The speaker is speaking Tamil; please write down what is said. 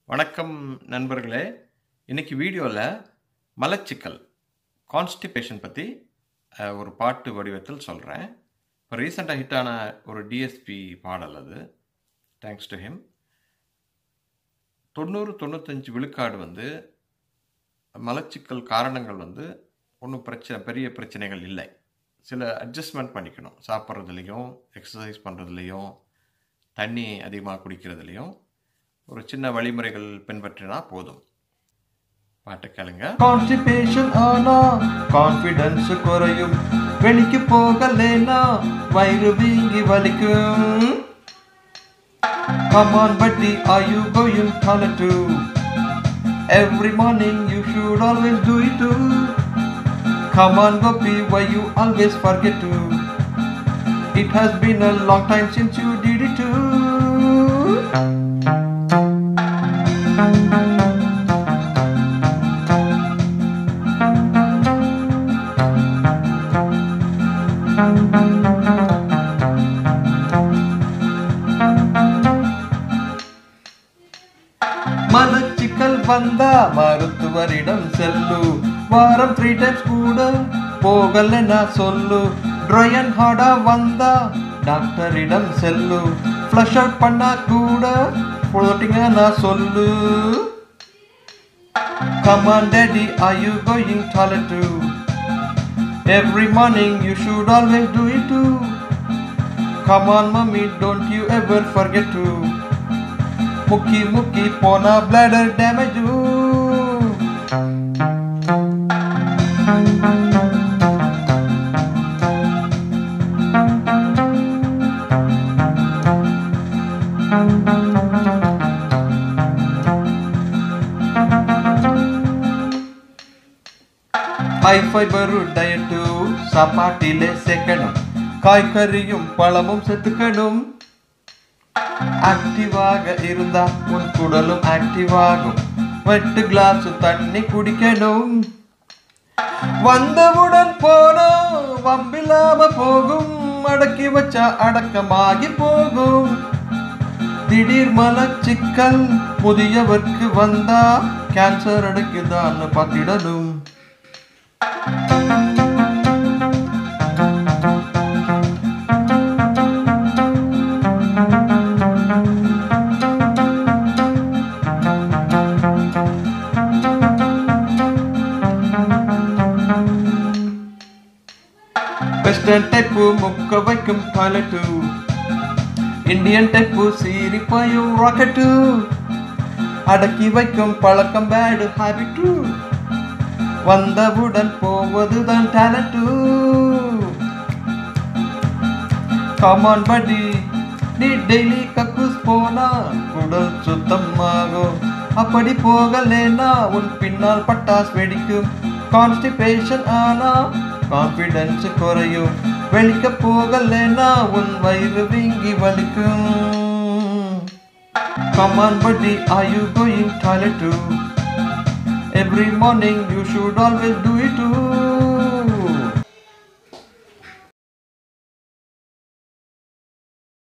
வணக்கம் நண்பர்களே இன்னைக்கு வீடியோவில் மலச்சிக்கல் கான்ஸ்டிபேஷன் பற்றி அஹ், ஒரு பாட்டு வடிவத்தில் சொல்கிறேன் இப்போ ரீசெண்டாக ஹிட்டான ஒரு டிஎஸ்பி பாடல் அது தேங்க்ஸ் டு ஹிம் தொண்ணூறு தொண்ணூத்தஞ்சு விழுக்காடு வந்து மலச்சிக்கல் காரணங்கள் வந்து ஒன்றும் பிரச்சனை பெரிய பிரச்சனைகள் இல்லை சில அட்ஜஸ்ட்மெண்ட் பண்ணிக்கணும் சாப்பிட்றதுலையும் எக்ஸசைஸ் பண்ணுறதுலையும் தண்ணி அதிகமாக குடிக்கிறதுலையும் ஒரு சின்ன வழிமுறைகள் பின்பற்றினா போதும் பாட்டு கேளுங்க கான்ஸ்டிபேஷன் ஆனா கான்ஃபிடன்ஸ் குறையும் வெளிக்கு போகலேனா வயிறு வீங்கி வலிக்கும் Come on buddy, are you going toilet too? Every morning you should always do it too. Come on Gopi, why you always forget to? It has been a long time since you did it too. மலச்சிக்கல் வந்தா மருத்துவரிடம் செல்லு வாரம் த்ரீ டைம்ஸ் கூட போகல நான் சொல்லு ட்ரை அண்ட் ஹார்டா வந்தா டாக்டரிடம் செல்லு ஃப்ளஷ் அவுட் பண்ணா கூட ஃப்ளோட்டிங்க நான் சொல்லு Come on daddy, are you going toilet too? Every morning you should always do it too. Come on mommy, don't you ever forget to. முக்கி முக்கி போனா bladder damage high fibre diet சாப்பாட்டிலே சேர்க்கணும் காய்கறியும் பழமும் செத்துக்கணும் ஆக்டிவாக இருந்தா உன் குடலும் ஆக்டிவ் ஆகும் வெட்டு கிளாஸ் தண்ணி குடிக்கணும் வந்தவுடன் போனா வம்பில்லாம போகும் அடக்கி வச்சா அடக்கமாகி போகும் திடீர் மலச்சிக்கல் முதியவர்க்கு வந்தா கேன்சர் அடக்குதான்னு பார்த்திடணும் வெஸ்டர்ன் டைப்பு முக்க வைக்கும் டாய்லெட்டு இந்தியன் டைப்பு சீரி பாயும் ராக்கெட்டு அடக்கி வைக்கும் பழக்கம் பேடு ஹாபிட்டு வந்தவுடன் போவதுதான் டேலண்ட்டு கமான் படி நீ டெய்லி கக்கூஸ் போனா குடல் சுத்தமாகும் அப்படி போகலேனா உன் பின்னால் பட்டாஸ் வெடிக்கும் கான்ஸ்டிபேஷன் ஆனா கான்ஃபிடன்ஸ் குறையும் வெளிக்க போகலேனா உன் வயிறு வீங்கி வலிக்கும் கமான் படி are you going toilet too Every morning you should always do it too